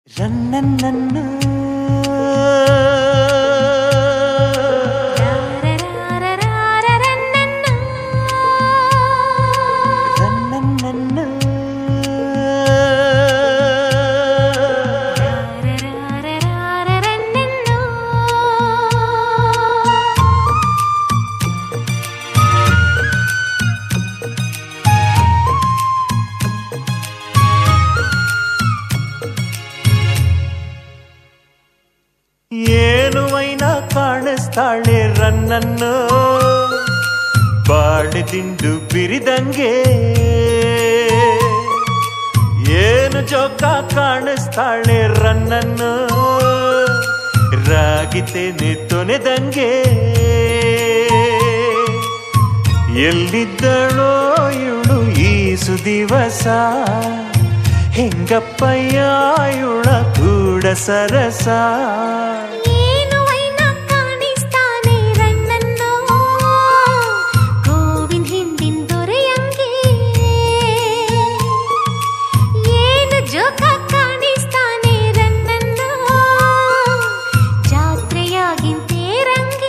ರನ್ನನ್ನನ್ನ ರನ್ನನ್ನನ್ನ ಏನು ವೈನ ಕಾಣಿಸ್ತಾಳೆ ರನ್ನನ್ನು ಬಾಳೆದಿಂಡು ಬಿರಿದಂಗೆ ಏನು ಜೋಕ ಕಾಣಿಸ್ತಾಳೆ ರನ್ನನ್ನು ರಾಗಿತೇನೆ ತೊನೆದಂಗೆ ಎಲ್ಲಿದ್ದಳೋ ಇವಳು ಈ ಸುದಿವಸ ಹೆಂಗಪ್ಪಯ್ಯ ಇವಳ ಕೂಡ ಸರಸ ಜೋಕ ಕಾಣಿಸ್ತಾನೆ ರನ್ನನ್ನ ಜಾತ್ರೆಯಾಗಿಂತೆ ರಂಗೆ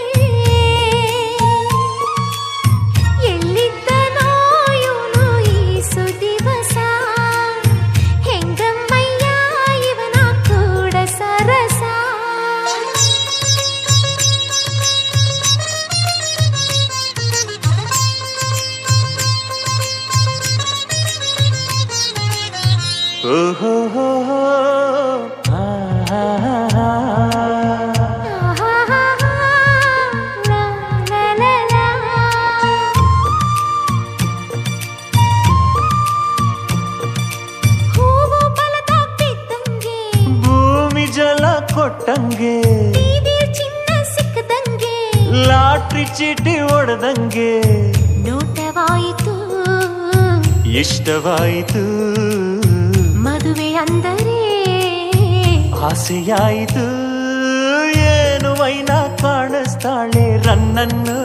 ಎಲ್ಲಿದ್ದನೋ ಇವನು ಈ ಸುದಿವಸ ಹೆಂಗಮ್ಮಯ್ಯ ಇವನ ಕೂಡ ಸರಸ ಓಹೋ ಹೋ ಹೋ. ಆ, ಆ, ಆ, ಆ. ಆಹಾಹಾಹಾ, ಲಾ, ಲಾ, ಲಾ, ಲಾ. ಹೂವು ಬಲದಾಗ ಬಿದ್ದಂಗೆ ಭೂಮಿ ಜಲ ಕೊಟ್ಟಂಗೆ ಬೀದಿ ಚಿನ್ನ ಸಿಕ್ಕದಂಗೆ ಲಾಟ್ರಿ ಚೀಟಿ ಹೊಡೆದಂಗೆ ನೋಟವಾಯಿತು ಇಷ್ಟವಾಯಿತು ಮದುವೆ ಅಂದರೆ ಆಸೆಯಾಯಿತು ಏನು ವೈನ ಕಾಣಿಸ್ತಾಳೆ ರನ್ನನ್ನು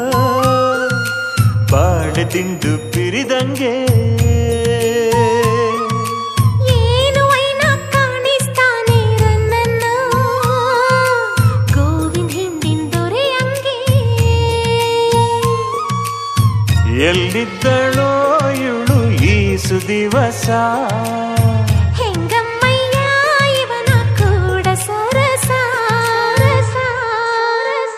ಬಾಳೆದಿಂಡು ಪಿರಿದಂಗೆ ಏನು ವೈನ ಕಾಣಿಸ್ತಾನೆ ರನ್ನನ್ನ ಗೋವಿಂದ ಹಿಂದಿನ ದೊರೆಯಂಗೆ ಎಲ್ಲಿದ್ದಳೋ ಇವಳು ಈ ಸುದಿವಸ ಹೆಂಗಮ್ಮಯ್ಯ ಇವನ ಕೂಡ ಸರಸ ರಸ, ರಸ,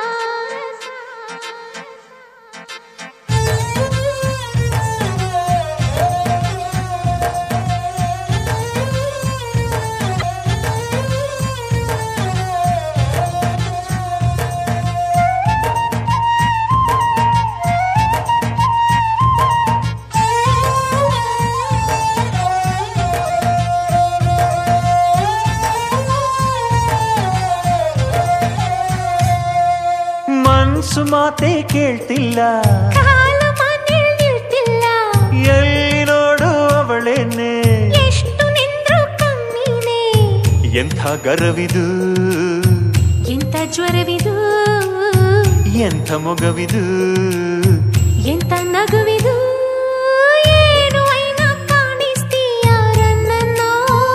ಮನ್ಸು ಮಾತೆ ಕೇಳ್ತಿಲ್ಲ ಕಾಲ ಮನೇಲ್ ನಿಲ್ತಿಲ್ಲ ಎಲ್ಲಿ ನೋಡು ಅವಳೇನೆ ಎಷ್ಟು ನಿಂದ್ರು ಕಮ್ಮಿನೇ ಎಂಥ ಗರವಿದು ಎಂತ ಜ್ವರವಿದು ಎಂಥ ಮೊಗವಿದು ಎಂತ ನಗುವಿದು ಏನು ಐನ ಕಾಣಿಸ್ತೀಯ ರನ್ನನ್ನೋ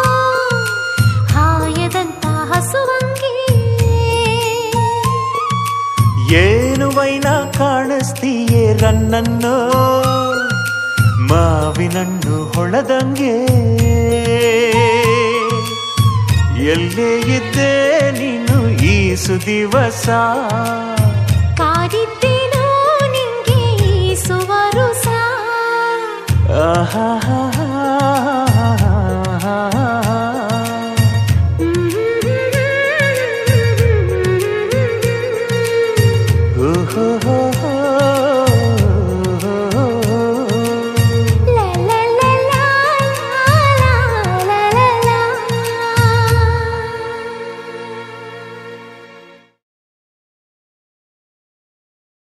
ಹಾಯದಂತ ಹಸುವಂಗೆ ಏನು ವೈನ ಕಾಣಿಸ್ತೀಯೇ ರನ್ನನ್ನು ಮಾವಿನಣ್ಣು ಹೊಳದಂಗೆ ಎಲ್ಲೇ ಇದ್ದೆ ನೀನು ಈ ಸುದಿವಸ ಕಾದಿದ್ದೇನೋ ನಿಂಗೆ ಈ ಸುವರುಸ ಆಹಾ